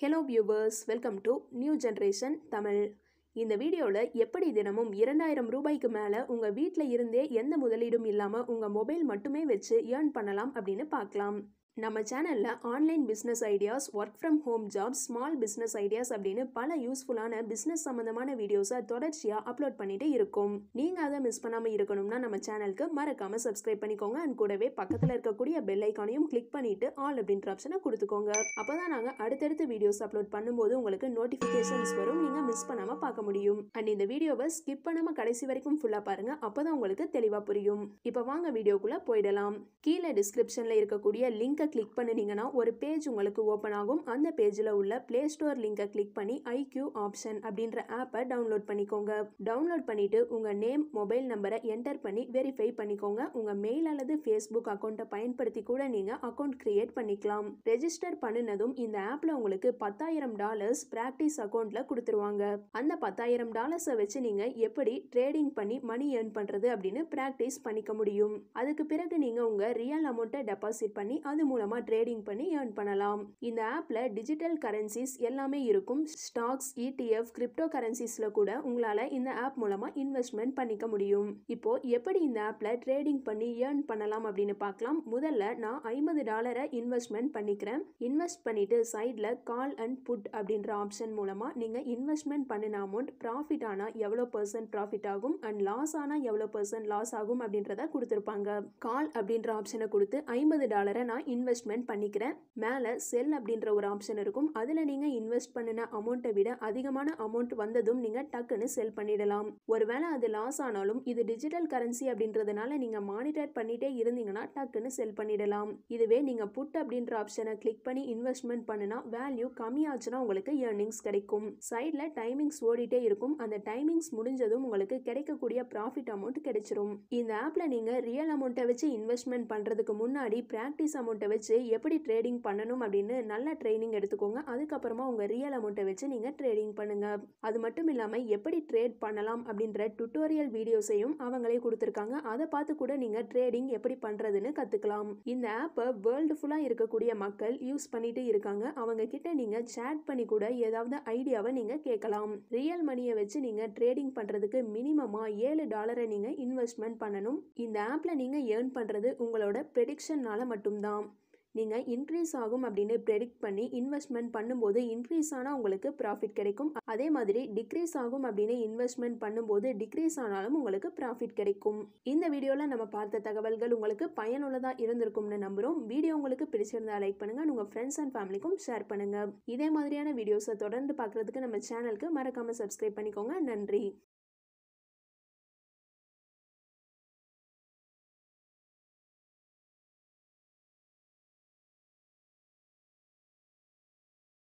hello viewers welcome to new generation Tamil இந்த வீடியோவில் எப்படி தினமும் இரண்டாயிரம் ரூபாய்க்கு மேலே உங்கள் வீட்டில் இருந்தே எந்த முதலீடும் இல்லாமல் உங்கள் மொபைல் மட்டுமே வச்சு ஏர்ன் பண்ணலாம் அப்படின்னு பார்க்கலாம் நம்ம சேனலில் online business ideas work from home jobs small business ideas அப்படின்னு பல யூஸ்ஃபுல்லான பிஸ்னஸ் சம்மந்தமான வீடியோஸை தொடர்ச்சியாக அப்லோட் பண்ணிட்டு இருக்கோம் நீங்கள் அதை மிஸ் பண்ணாமல் இருக்கணும்னா நம்ம சேனலுக்கு மறக்காமல் சப்ஸ்கிரைப் பண்ணிக்கோங்க அண்ட் கூடவே பக்கத்தில் இருக்கக்கூடிய பெல் ஐக்கானையும் கிளிக் பண்ணிட்டு ஆல் அப்படின்ற ஆப்ஷனை கொடுத்துக்கோங்க அப்போ தான் நாங்கள் அடுத்தடுத்து வீடியோஸ் அப்லோட் பண்ணும்போது உங்களுக்கு நோட்டிஃபிகேஷன்ஸ் வரும் நீங்கள் மிஸ் பண்ணாமல் பார்க்க முடியும் அண்ட் இந்த வீடியோவை ஸ்கிப் பண்ணாமல் கடைசி வரைக்கும் ஃபுல்லாக பாருங்கள் அப்போ தான் உங்களுக்கு தெளிவாக புரியும் இப்போ வாங்க வீடியோக்குள்ளே போயிடலாம் கீழே டிஸ்கிரிப்ஷனில் இருக்கக்கூடிய லிங்கை கிளிக் பண்ணினீங்கன்னா ஒரு பேஜ் உங்களுக்கு ஓப்பன் ஆகும் அந்த பேஜில் உள்ள ப்ளே ஸ்டோர் லிங்கை கிளிக் பண்ணி ஐக்யூ ஆப்ஷன் அப்படின்ற ஆப்பை டவுன்லோட் பண்ணிக்கோங்க டவுன்லோட் பண்ணிட்டு உங்கள் நேம் மொபைல் நம்பரை என்டர் பண்ணி வெரிஃபை பண்ணிக்கோங்க உங்கள் மெயில் அல்லது ஃபேஸ்புக் அக்கௌண்ட்டை பயன்படுத்தி கூட நீங்கள் அக்கௌண்ட் கிரியேட் பண்ணிக்கலாம் ரெஜிஸ்டர் பண்ணினதும் இந்த ஆப்பில் உங்களுக்கு பத்தாயிரம் டாலர்ஸ் ப்ராக்டிஸ் அக்கௌண்ட்டில் கொடுத்துருவாங்க அந்த பத்தாயிரம் டாலர்ஸை வச்சு நீங்கள் எப்படி ட்ரேடிங் பண்ணி மணி ஏர்ன் பண்ணுறது அப்படின்னு ப்ராக்டிஸ் பண்ணிக்க முடியும் அதுக்கு பிறகு நீங்கள் உங்கள் ரியல் அமௌண்ட்டை டெபாசிட் பண்ணி அது மூலமாக ட்ரேடிங் பண்ணி ஏர்ன் பண்ணலாம் இந்த ஆப்பில் டிஜிட்டல் கரன்சிஸ் எல்லாமே இருக்கும் ஸ்டாக்ஸ் இடிஎஃப் கிரிப்டோ கரன்சிஸில் கூட உங்களால் இந்த ஆப் மூலமாக இன்வெஸ்ட்மெண்ட் பண்ணிக்க முடியும் இப்போ எப்படி இந்த ஆப்பில் ட்ரேடிங் பண்ணி ஏர்ன் பண்ணலாம் அப்படின்னு பார்க்கலாம் முதல்ல நான் ஐம்பது டாலரை இன்வெஸ்ட்மெண்ட் பண்ணிக்கிறேன் இன்வெஸ்ட் பண்ணிட்டு சைடில் கால் அண்ட் புட் அப்படின்ற ஆப்ஷன் மூலமாக நீங்கள் இன்வெஸ்ட்மெண்ட் பண்ணின அமௌண்ட் ப்ராஃபிட் ஆனால் எவ்வளோ பர்சன்ட் ப்ராஃபிட் ஆகும் அண்ட் லாஸ் ஆனால் எவ்வளோ பர்சன்ட் லாஸ் ஆகும் அப்படின்றத கொடுத்துருப்பாங்க கால் அப்படின்ற ஆப்ஷனை கொடுத்து ஐம்பது டாலரை நான் இன்வெஸ்ட்மெண்ட் பண்ணிக்கிறேன் மேலே செல் அப்படின்ற ஒரு ஆப்ஷன் இருக்கும் அதில் நீங்கள் இன்வெஸ்ட் பண்ணின அமௌண்ட்டை விட அதிகமான அமௌண்ட் வந்ததும் நீங்கள் டக்குன்னு செல் பண்ணிடலாம் ஒருவேளை அது லாஸ் ஆனாலும் இது டிஜிட்டல் கரன்சி அப்படின்றதுனால நீங்கள் மானிட்டர் பண்ணிட்டே இருந்தீங்கன்னா டக்குன்னு செல் பண்ணிடலாம் இதுவே நீங்கள் புட் அப்படின்ற ஆப்ஷனை கிளிக் பண்ணி இன்வெஸ்ட்மெண்ட் பண்ணினா வேல்யூ கம்மியாச்சுன்னா உங்களுக்கு ஏர்னிங்ஸ் கிடைக்கும் சைடில் டைமிங்ஸ் ஓடிட்டே இருக்கும் அந்த டைமிங்ஸ் முடிஞ்சதும் உங்களுக்கு கிடைக்கக்கூடிய ப்ராஃபிட் அமௌண்ட் கிடைச்சிரும் இந்த ஆப்பில் நீங்கள் ரியல் அமௌண்ட்டை வச்சு இன்வெஸ்ட்மெண்ட் பண்ணுறதுக்கு முன்னாடி ப்ராக்டிஸ் அமௌண்ட்டை வச்சு எப்படி ட்ரேடிங் பண்ணணும் அப்படின்னு நல்ல ட்ரைனிங் எடுத்துக்கோங்க அதுக்கப்புறமா உங்கள் ரியல் அமௌண்ட்டை வச்சு நீங்கள் ட்ரேடிங் பண்ணுங்க அது மட்டும் இல்லாமல் எப்படி ட்ரேட் பண்ணலாம் அப்படின்ற டுட்டோரியல் வீடியோஸையும் அவங்களே கொடுத்துருக்காங்க அதை பார்த்து கூட நீங்கள் ட்ரேடிங் எப்படி பண்ணுறதுன்னு கற்றுக்கலாம் இந்த ஆப்பை வேர்ல்டு ஃபுல்லாக இருக்கக்கூடிய மக்கள் யூஸ் பண்ணிட்டு இருக்காங்க அவங்க கிட்ட நீங்கள் சேட் பண்ணி கூட ஏதாவது ஐடியாவை நீங்கள் கேட்கலாம் ரியல் மணியை வச்சு நீங்கள் ட்ரேடிங் பண்ணுறதுக்கு மினிமமாக ஏழு டாலரை நீங்கள் இன்வெஸ்ட்மெண்ட் பண்ணணும் இந்த ஆப்பில் நீங்கள் ஏர்ன் பண்ணுறது உங்களோட ப்ரெடிக்ஷன்னால மட்டும்தான் நீங்கள் இன்க்ரீஸ் ஆகும் அப்படின்னு ப்ரெடிக்ட் பண்ணி இன்வெஸ்ட்மெண்ட் பண்ணும்போது இன்க்ரீஸ் ஆனால் உங்களுக்கு ப்ராஃபிட் கிடைக்கும் அதே மாதிரி டிக்ரீஸ் ஆகும் அப்படின்னு இன்வெஸ்ட்மெண்ட் பண்ணும்போது டிக்ரீஸ் ஆனாலும் உங்களுக்கு ப்ராஃபிட் கிடைக்கும் இந்த வீடியோவில் நம்ம பார்த்த தகவல்கள் உங்களுக்கு பயனுள்ளதாக இருந்திருக்கும்னு நம்புகிறோம் வீடியோ உங்களுக்கு பிடிச்சிருந்தா லைக் பண்ணுங்கள் உங்கள் ஃப்ரெண்ட்ஸ் அண்ட் ஃபேமிலிக்கும் ஷேர் பண்ணுங்கள் இதே மாதிரியான வீடியோஸை தொடர்ந்து பார்க்குறதுக்கு நம்ம சேனலுக்கு மறக்காமல் சப்ஸ்கிரைப் பண்ணிக்கோங்க நன்றி